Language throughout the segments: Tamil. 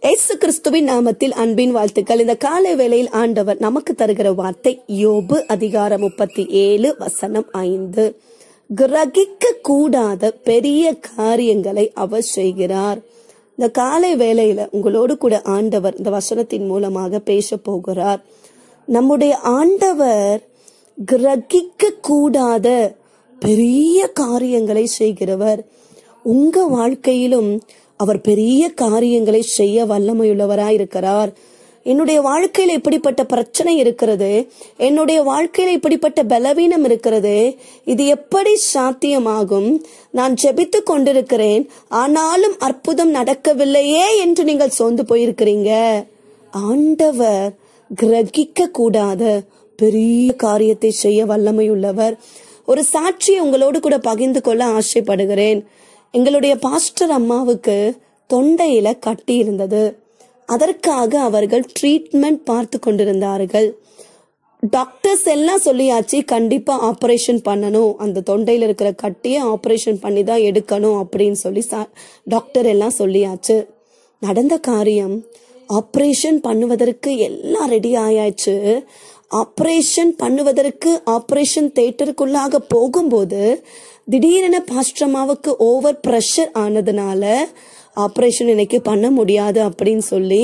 இயேசு கிறிஸ்துவின் நாமத்தில் அன்பின் வாழ்த்துக்கள் இந்த காலை வேளையில் ஆண்டவர் நமக்கு தருகிற வார்த்தை யோபு அதிகாரம் முப்பத்தி ஏழு வசனம் ஐந்து கிரகிக்க கூடாத பெரிய காரியங்களை அவர் செய்கிறார் இந்த காலை வேளையில உங்களோடு கூட ஆண்டவர் இந்த வசனத்தின் மூலமாக பேச போகிறார் நம்முடைய ஆண்டவர் கிரகிக்க கூடாத பெரிய காரியங்களை செய்கிறவர் உங்க வாழ்க்கையிலும் அவர் பெரிய காரியங்களை செய்ய வல்லமையுள்ளவராய் இருக்கிறார் என்னுடைய வாழ்க்கையில இப்படிப்பட்ட பிரச்சனை இருக்கிறது என்னுடைய வாழ்க்கையில இப்படிப்பட்ட பலவீனம் இருக்கிறது இது எப்படி சாத்தியமாகும் நான் ஜெபித்து கொண்டிருக்கிறேன் ஆனாலும் அற்புதம் நடக்கவில்லையே என்று நீங்கள் சோர்ந்து போயிருக்கிறீங்க ஆண்டவர் கிரகிக்க கூடாத பெரிய காரியத்தை செய்ய வல்லமையுள்ளவர் ஒரு சாட்சியை உங்களோடு கூட பகிர்ந்து கொள்ள ஆசைப்படுகிறேன் எங்களுடைய பாஸ்டர் அம்மாவுக்கு தொண்டையில கட்டி இருந்தது அதற்காக அவர்கள் ட்ரீட்மெண்ட் பார்த்து கொண்டிருந்தார்கள் டாக்டர்ஸ் எல்லாம் சொல்லியாச்சு கண்டிப்பா ஆபரேஷன் பண்ணணும் அந்த தொண்டையில இருக்கிற கட்டியை ஆபரேஷன் பண்ணி தான் எடுக்கணும் அப்படின்னு சொல்லி சா- டாக்டர் எல்லாம் சொல்லியாச்சு நடந்த காரியம் ஆபரேஷன் பண்ணுவதற்கு எல்லாம் ரெடி ஆயாச்சு ஆபரேஷன் பண்ணுவதற்கு ஆபரேஷன் தேட்டருக்குள்ளாக போகும்போது திடீரென பாஸ்ட்ரமாவுக்கு ஓவர் ப்ரெஷர் ஆனதுனால ஆபரேஷன் இன்னைக்கு பண்ண முடியாது அப்படின்னு சொல்லி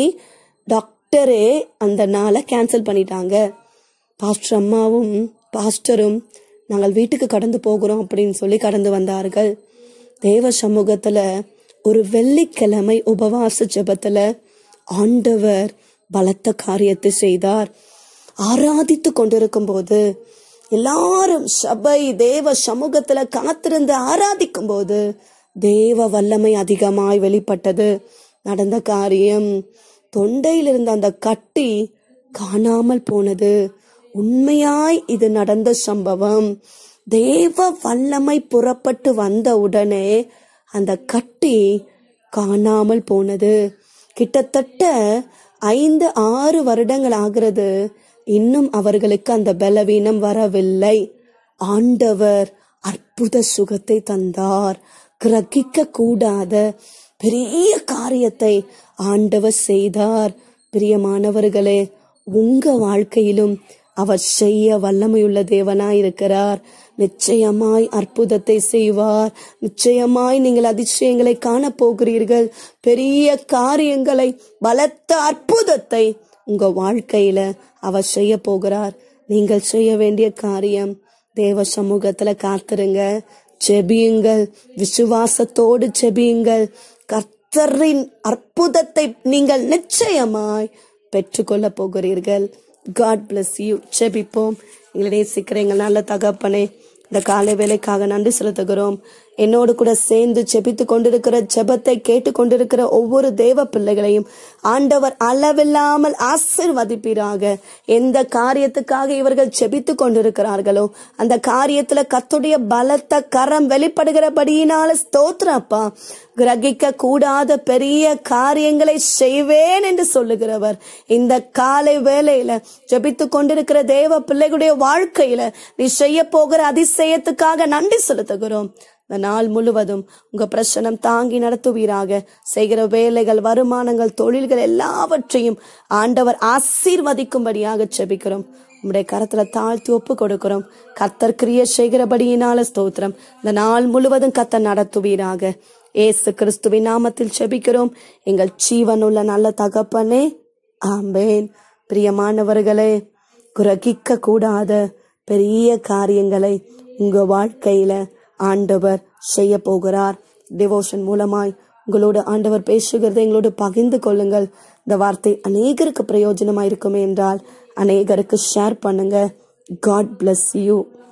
டாக்டரே அந்த நாளை கேன்சல் பண்ணிட்டாங்க பாஸ்டர் அம்மாவும் பாஸ்டரும் நாங்கள் வீட்டுக்கு கடந்து போகிறோம் அப்படின்னு சொல்லி கடந்து வந்தார்கள் தேவ சமூகத்துல ஒரு வெள்ளிக்கிழமை உபவாச ஜெபத்துல ஆண்டவர் பலத்த காரியத்தை செய்தார் ஆராதித்து கொண்டிருக்கும் போது எல்லாரும் சபை தேவ சமூகத்துல காத்திருந்து ஆராதிக்கும் போது தேவ வல்லமை அதிகமாய் வெளிப்பட்டது நடந்த காரியம் தொண்டையில் இருந்த அந்த கட்டி காணாமல் போனது உண்மையாய் இது நடந்த சம்பவம் தேவ வல்லமை புறப்பட்டு வந்த உடனே அந்த கட்டி காணாமல் போனது கிட்டத்தட்ட ஐந்து ஆறு வருடங்கள் ஆகிறது இன்னும் அவர்களுக்கு அந்த பலவீனம் வரவில்லை ஆண்டவர் அற்புத சுகத்தை தந்தார் கிரகிக்க கூடாத பெரிய காரியத்தை ஆண்டவர் செய்தார் பிரியமானவர்களே உங்க வாழ்க்கையிலும் அவர் செய்ய வல்லமையுள்ள தேவனாய் இருக்கிறார் நிச்சயமாய் அற்புதத்தை செய்வார் நிச்சயமாய் நீங்கள் அதிசயங்களை காணப் போகிறீர்கள் பெரிய காரியங்களை பலத்த அற்புதத்தை உங்க வாழ்க்கையில அவர் செய்ய போகிறார் நீங்கள் செய்ய வேண்டிய காரியம் தேவ சமூகத்துல காத்திருங்க செபியுங்கள் விசுவாசத்தோடு செபியுங்கள் கர்த்தரின் அற்புதத்தை நீங்கள் நிச்சயமாய் பெற்றுக்கொள்ள போகிறீர்கள் காட் bless யூ செபிப்போம் எங்களுடைய சீக்கிரம் எங்கள் நல்ல தகப்பனே இந்த காலை வேலைக்காக நன்றி செலுத்துகிறோம் என்னோடு கூட சேர்ந்து செபித்து கொண்டிருக்கிற ஜெபத்தை கேட்டு கொண்டிருக்கிற ஒவ்வொரு தேவ பிள்ளைகளையும் ஆண்டவர் அளவில்லாமல் ஆசிர்வதிப்பீராக எந்த காரியத்துக்காக இவர்கள் செபித்து கொண்டிருக்கிறார்களோ அந்த காரியத்துல கத்துடைய பலத்த கரம் வெளிப்படுகிறபடியினால ஸ்தோத்திரப்பா கிரகிக்க கூடாத பெரிய காரியங்களை செய்வேன் என்று சொல்லுகிறவர் இந்த காலை வேளையில ஜெபித்து கொண்டிருக்கிற தேவ பிள்ளைகளுடைய வாழ்க்கையில நீ செய்ய போகிற அதிசயத்துக்காக நன்றி செலுத்துகிறோம் இந்த நாள் முழுவதும் உங்க பிரசனம் தாங்கி நடத்துவீராக செய்கிற வேலைகள் வருமானங்கள் தொழில்கள் எல்லாவற்றையும் ஆண்டவர் ஆசீர்வதிக்கும்படியாக செபிக்கிறோம் உம்முடைய கரத்துல தாழ்த்தி ஒப்பு கொடுக்கிறோம் கத்தர் கிரிய செய்கிறபடியினால ஸ்தோத்திரம் இந்த நாள் முழுவதும் கத்தர் நடத்துவீராக ஏசு கிறிஸ்துவின் நாமத்தில் செபிக்கிறோம் எங்கள் ஜீவனுள்ள நல்ல தகப்பனே ஆம்பேன் பிரியமானவர்களே குரகிக்க கூடாத பெரிய காரியங்களை உங்க வாழ்க்கையில ஆண்டவர் செய்ய போகிறார் டிவோஷன் மூலமாய் உங்களோடு ஆண்டவர் பேசுகிறதை எங்களோடு பகிர்ந்து கொள்ளுங்கள் இந்த வார்த்தை அநேகருக்கு பிரயோஜனமா இருக்குமே என்றால் அநேகருக்கு ஷேர் பண்ணுங்க காட் bless யூ